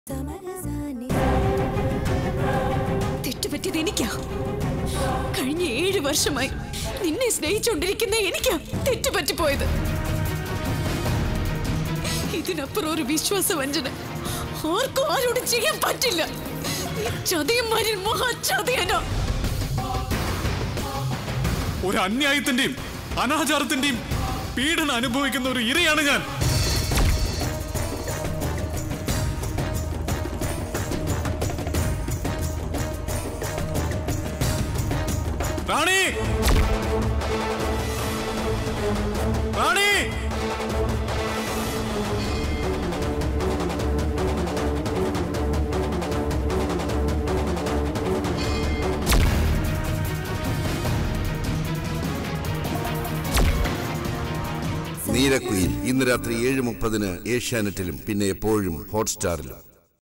തെറ്റുപറ്റിയത് എനിക്കാ കഴിഞ്ഞ ഏഴ് വർഷമായി നിന്നെ സ്നേഹിച്ചുകൊണ്ടിരിക്കുന്ന എനിക്കാ തെറ്റുപറ്റിപ്പോയത് ഇതിനപ്പുറം ഒരു വിശ്വാസവഞ്ചന ആർക്കും ആരോടും ചെയ്യാൻ പറ്റില്ല ഈ ചതിയന്മാരിൽ മഹാചതിയനോ ഒരു അന്യായത്തിന്റെയും അനാചാരത്തിന്റെയും പീഡനം അനുഭവിക്കുന്ന ഒരു ഇരയാണ് ഞാൻ റാണി റാണി നീലക്കുയിൽ ഇന്ന് രാത്രി ഏഴ് മുപ്പതിന് ഏഷ്യാനെറ്റിലും പിന്നെ എപ്പോഴും ഹോട്ട്സ്റ്റാറിലും